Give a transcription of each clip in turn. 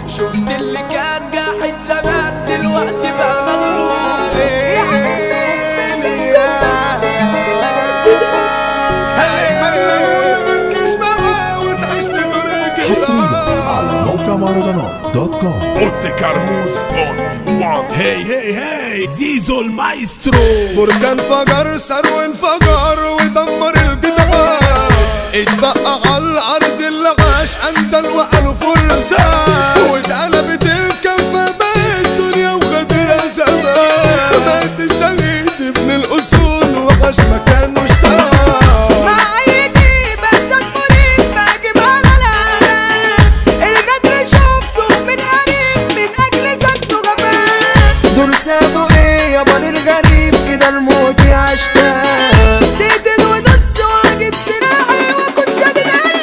شفت اللي كان قاعد زمان دلوقتي بقى مغلوب حصريا على موقع مهرجانات دوت كوم اوتي كرموز اونلي وان هي هي هي زيزو المايسترو بركان فجر ثروة انفجر ودمر الجدار اتبقى على الارض اللي عاش اندل وقالوا فرسان واتقلبت الكفة بقت الدنيا وخدرها زمان بقت الشهيد ابن الاصول وعاش مكان مشتاق معايدي بس المريض بجيب على العالم الغدر شفته من قريب من اجل زنته جمال دول سابوا ايه يابا للغريب كده الموت يعشتاق تقتل ونص واجيب سلاحي واكون شادد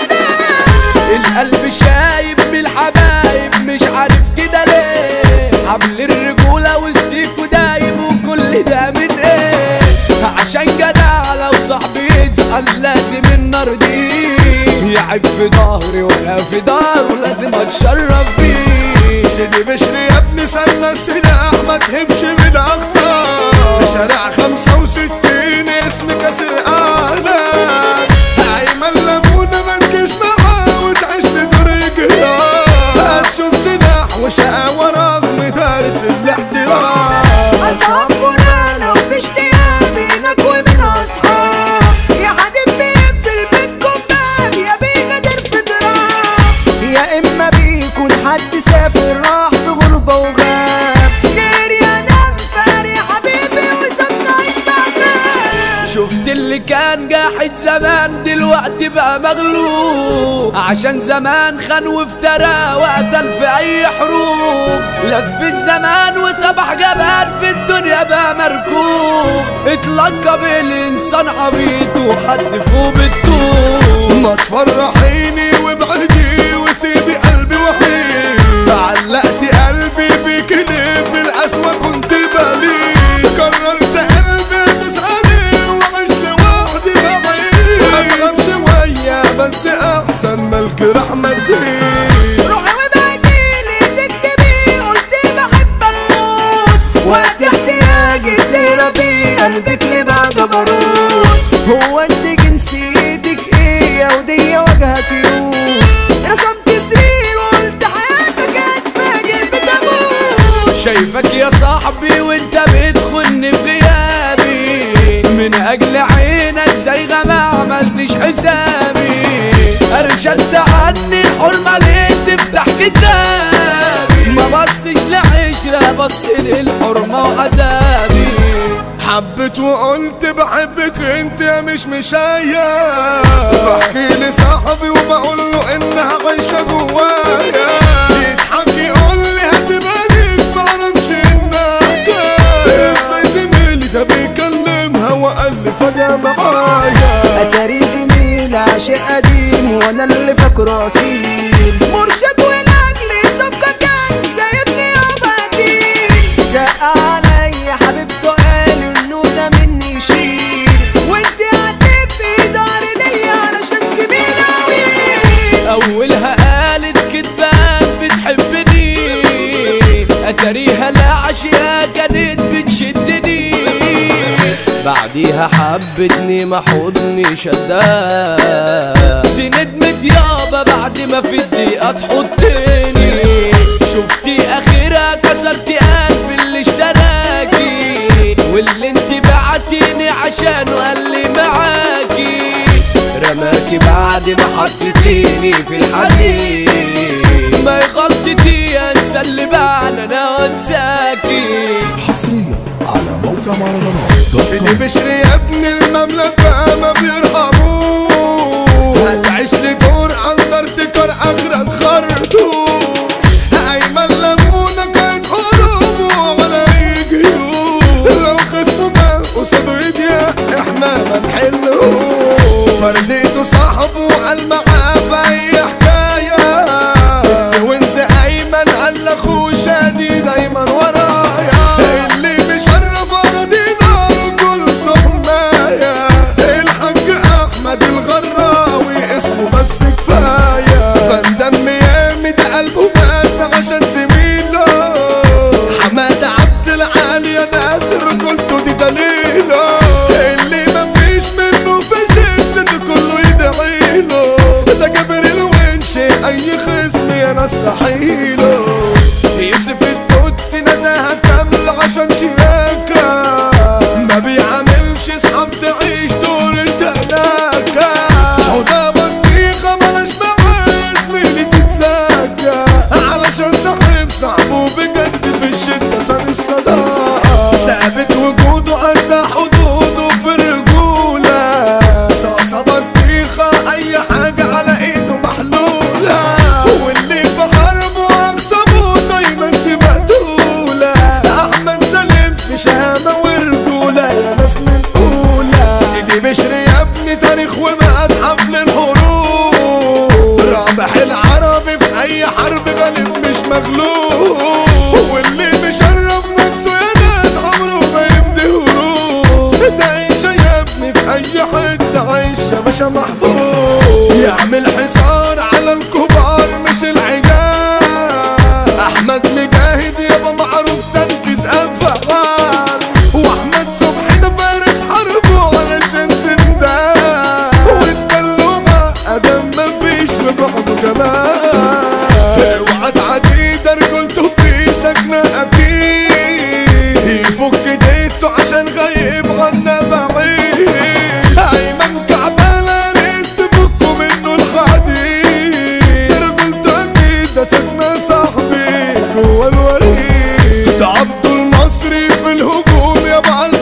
انسان القلب شايب من الحبايب مش عارف كده ليه حبل الرجولة وسطيكوا دايب وكل ده من ايه عشان جدع لو صاحبي يزعل لازم النار دي يعب في ظهري وانا في داره لازم اتشرف بيه سيدي بشري يا ابني سنة السلاح ما تهبش من اقصى في شارع خمسة وستين اسم كسر اعلام ايمن لمونة ما تجيش معاه وتعيش لطريق هلال هتشوف سلاح وشقاوة رغم دارس الاحترام اصحاب فلانة وفي اشتياق بينك وبين اصحاب يا حد بيقفل بيتكم باب يا بيغدر في دراع يا اما بيكون حد سافر راح في غربة وغاب غير يا دم فاري حبيبي وسابنا يتبعزل شفت اللي كان قاعد زمان دلوقتي بقى مغلوب عشان زمان خان وافترى وقتل في اي حروب لف الزمان وسبح جبان في الدنيا بقى مركوب اتلقب الانسان عبيط وحد فوق بالطوب ما تفرحيني وابعدي وسيبي قلبي وحيد علقتي قلبي بيك ليه في القسوة كنت بالي قررت قلبي تسألي وعيش لوحدي بعيد أغلب شوية بس أحسن ملك رحمة تزيد روحي وبديلي تكتبي قلت بحبك موت وقت احتياجي تربي قلبك لبقى جبروت هو انت جنسيتك ايه يا ودية وجهك يوم رسمت سرير وقلت حياتك هتفاجئ بتموت شايفك يا صاحبي وانت بتخن في غيابي من اجل عينك زي ما عملتش حسابي ارشدت عني الحرمة ليه تفتح كتابي ما بصش لعشرة بص للحرمة وعذابي حبيت وقلت بحبك انت يا مش مشايا بحكي لصاحبي وبقول له انها عايشة جوايا يضحك يقول لي هتبقى معرفش انها حكاية ازاي زميلي ده بيكلمها وقال لي فجأة معايا اتاري زميل عاشق قديم وانا اللي فاكره اصيل مرشد ولاجلي صفقه كان سايبني ابدي زق عليا حبيبته قال انه ده مني يشيل وانت هتبقي دار ليا علشان سيبيني اولها قالت كدبان بتحبني اتاريها لا عشيها كانت بتشدني بعديها حبتني ما حضني شدها دي ندمت يابا بعد ما في الدقيقة تحطني شفتي اخرها كسرتي قلب اللي اشتراكي واللي انت بعتيني عشانه قال لي معاكي رماكي بعد ما حطيتيني في الحديد ما غلطتي انسى اللي بعد انا وانساكي حصريا على موقع مهرجانات دوت سيدي كوم بشري يا ابن المملكة ما بيرحموش هتعيش لي دور اندرتكر اخرك خرطوم ايمن لمونة كانت حروبه على يجيوه لو خصمه جه قصاده يضيق احنا ما نحلوش فرديته صاحبه قال معاه في اي حكاية وانز ايمن قال لاخوه شادي دايما ورايا اللي مشرف اراضينا كله حماية الحاج احمد رصحيله يوسف التوت نزاهة كامل عشان شياكة ما بيعملش صحاب تعيش دور التلاكة وده بطيخة ملاش معاه زميلي تتساكى علشان صاحب صاحبه بجد في الشدة صار الصداقة ثابت وجوده قد حدوده في الرجولة صاصة بطيخة أي حاجة على إيده محلولة واللي في حربه أقسمه دايما تبقى دولة أحمد سالم في شهامة ورجولة يا ناس من أولى سيدي بشر يا ابني تاريخ ومتحف للحروب رابح العربي في أي حرب غالب مش مغلوب واللي بيشرف نفسه يا ناس عمره ما يبدي هروب ده عيش يا ابني في أي حتة عيش يا باشا محبوب يعمل حصار على الكبار مش العجال أحمد مجاهد يابا معروف تنفيذ أفعال وأحمد صبحي ده فارس حربه علشان سندان والدلومة أدم مفيش في بعضه كمان اوعى تعدي ده رجولته في سكنة أكيد يفك ديته عشان غايب عنا بعيد أيمن كعبانة ريت تفكوا منه الحديد رجولته أكيد ده سكنة صاحبي جوا الوريد ده عبد المصري في الهجوم يا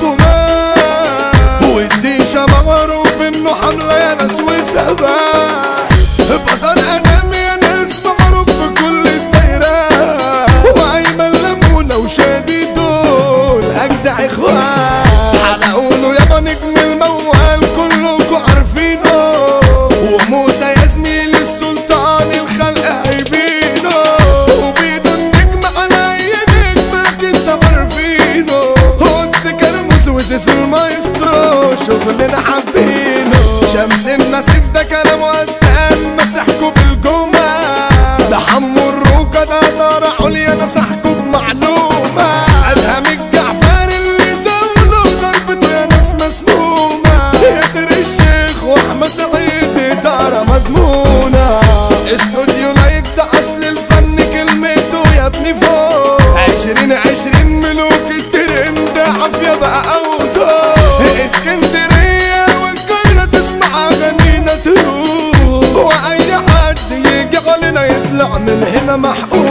بعالجمال والديشة معروف انه حملة يا ناس وسباق بصر ادم يا ناس معروف في كل الدايرات وايمن لمونة وشادي دول اجدع اخوان حلقوله يابا نجم الموال كلكوا عارفينه وموسى يا زميلي السلطان الخلق عيبينه وبيده النجم على اي نجم اكيد عارفينه هوت كرموس وسيس المايسترو شغلنا حابينه شمس النسيف ده كلام قدام مسحكوا بالجمع ده حمو الروكة ده دار عليا نصحكوا بمعلومة ادهم الجعفر اللي زاوله ضربته يا ناس مسمومة ياسر الشيخ واحمد سعيد ادارة مضمونة استوديو لايك ده اصل الفن كلمته يا ابني فوق عشرين عشرين ملوك الترند عافية بقى اوزار اسكندرية والقاهرة تسمع اغانينا تروح واي حد يجي علينا يطلع من هنا محقوق